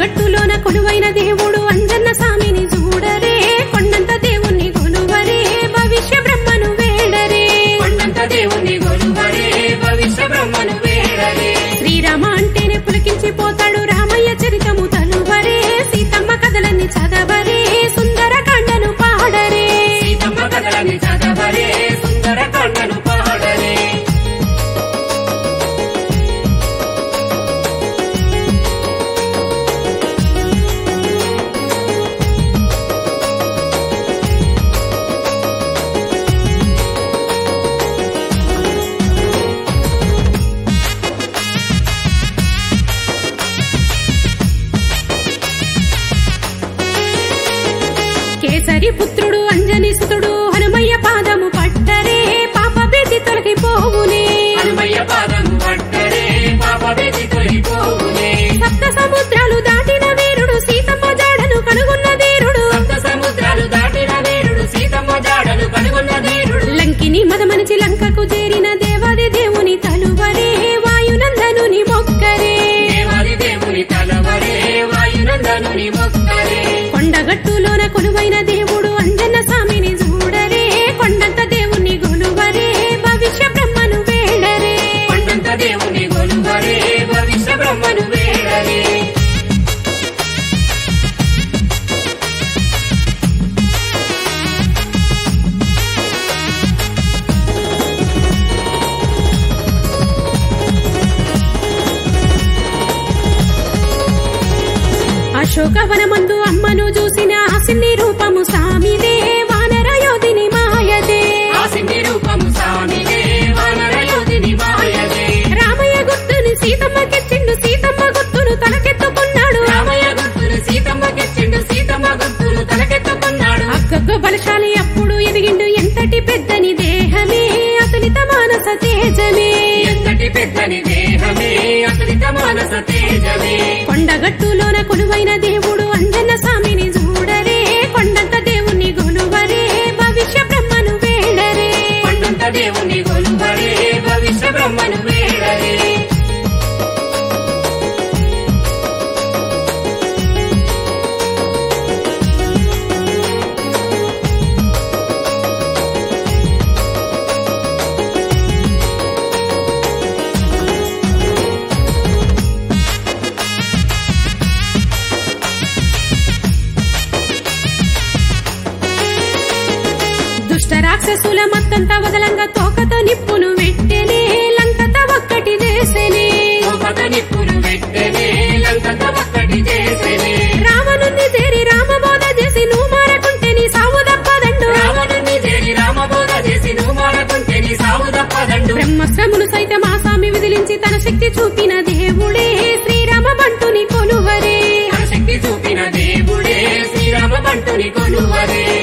కొండగట్టులోన కొలువైన దేవుడు అంజన్న స్వామిని చూడరే కొండంత దేవుణ్ణి కొలువరే భవిష్య బ్రహ్మను వేడరే కొండంత దేవుని గొలువరే భవిష్య బ్రహ్మను వేడరే శ్రీరామ అంటేనే పులికించిపోతాడు రామయ్య చరితము తలువరే సీతమ్మ కథలన్నీ చదవరే సుందర కాండను పాడరే సీతమ్మ కథలని చదవరే సుందర కొండను పాడరే కేసరి పుత్రుడు అంజని సుతుడు హనుమయ్య పాదము పట్టరే పాప భీతి తొలగిపోవునే హనుమయ్య పాదము పట్టరే పాప వేసి తొలిపోవునే సప్త సముద్రాలు దాటిన వీరుడు సీతమ్మ జాడను కనుగొన్న ధీరుడు సప్త సముద్రాలు దాటిన వీరుడు సీతమ్మ జాడను కనుగొన్న ధీరుడు లంకిని మదమనిచి లంకకు చేరిన దేవాది దేవుని తలువరే వాయునందనుని మొక్కరే దేవాది దేవుని తలవరే వాయునందనుని మొక్కరే కొండగట్టులోన కొలువైన దేవుడు అంజన్న స్వామిని చూడరే కొండంత దేవుని గొలువరే భవిష్య బ్రహ్మను వేడరే కొండంత దేవుని గొలువరే భవిష్య బ్రహ్మను వేడరే అశోకవనమందు అమ్మను చూసిన ఆసిని రూపము సామిదే వానర యోధిని మాయదే ఆ సింగి రూపము స్వామిదే వానర యోధిని మాయదే రామయ్య గుర్తుని సీతమ్మకెచ్చిండు సీతమ్మ గుర్తును తలకెత్తుకున్నాడు రామయ్య గుర్తులు సీతమ్మకిచ్చిండు సీతమ్మ గుర్తులు తలకెత్తుకున్నాడు అగ్గగ్గ బలశాలి అప్పుడు ఎదిగిండు ఎంతటి పెద్దని దేహమే అతులిత మానస తేజమే ఎంతటి పెద్దని దేహమే అతనిత మానస తేజమే కొండగట్టులోన కొలువైన దేవుడు అంజన్న స్వామిని చూడరే కొండంత దేవుని గొలువరే భవిష్య బ్రహ్మను వేడరే కొండంత దేవుని గొలువరే భవిష్య బ్రహ్మను వేడరే దుష్ట రాక్షసుల మత్తంతా వదలంగా తోకతో నిప్పును వెట్టెనే లంకత ఒక్కటి చేసెనే ఒకత నిప్పులు పెట్టెనే లంకంత ఒక్కటి చేసెనే రావణుని చేరి రామబోధ చేసి నువ్వు మారకుంటే నీ సావు తప్పదండు రావణుని చేరి రామబోధ చేసి నువ్వు మాడకుంటే నీ సాగు తప్పదండు బ్రహ్మశ్రములు సైతం ఆ స్వామి విదిలించి తన శక్తి చూపిన దేవుడే శ్రీరామ బంటుని కొలువరే తన శక్తి చూపిన దేవుడే శ్రీరామ బంటుని కొలువరే